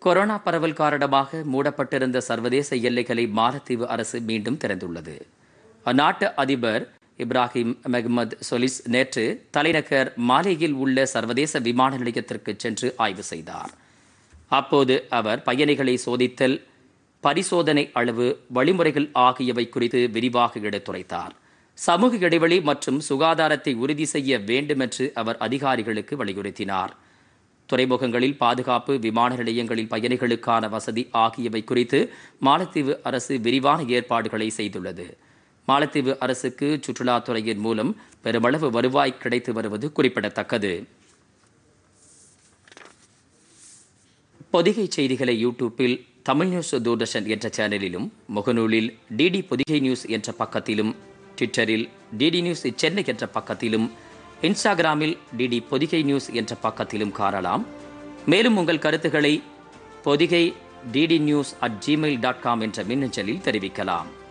corona பரவல் காரணமாக மூடப்பட்டிருந்த சர்வதேச எல்லைகளை மாலத்தீவு அரசு மீண்டும் திறந்துள்ளது அந்நாட்டு அதிபர் இப்ராஹிம் மெஹ்மத் சொலிஸ் நேற்று தலைநகர் மாலேயில் உள்ள சர்வதேச விமான நிலையத்திற்கு சென்று ஆய்வு செய்தார் அப்போது அவர் பயணிகளை சோதித்தல் பரிசோதனை அளவு வழிமுறைகள் ஆகியவை குறித்து விரிவாக எடுத்துரைத்தார் சமூக இடைவெளி மற்றும் சுகாதாரத்தை உறுதி செய்ய வேண்டும் என்று அவர் அதிகாரிகளுக்கு வலியுறுத்தினார் துறைமுகங்களில் பாதுகாப்பு விமான நிலையங்களில் பயணிகளுக்கான வசதி ஆகியவை குறித்து மாலத்தீவு அரசு விரிவான ஏற்பாடுகளை செய்துள்ளது மாலத்தீவு அரசுக்கு சுற்றுலாத்துறையின் மூலம் பெருமளவு வருவாய் கிடைத்து வருவது குறிப்பிடத்தக்கது பொதிகை செய்திகளை யூடியூப்பில் தமிழ் நியூஸ் தூர்தர்ஷன் என்ற சேனலிலும் முகநூலில் டிடி பொதிகை நியூஸ் என்ற பக்கத்திலும் ட்விட்டரில் டிடி நியூஸ் சென்னை என்ற பக்கத்திலும் இன்ஸ்டாகிராமில் டிடி பொதிகை நியூஸ் என்ற பக்கத்திலும் காணலாம் மேலும் உங்கள் கருத்துக்களை Podhigai DD news at Gmail dot com என்ற மின்னஞ்சலில் தெரிவிக்கலாம்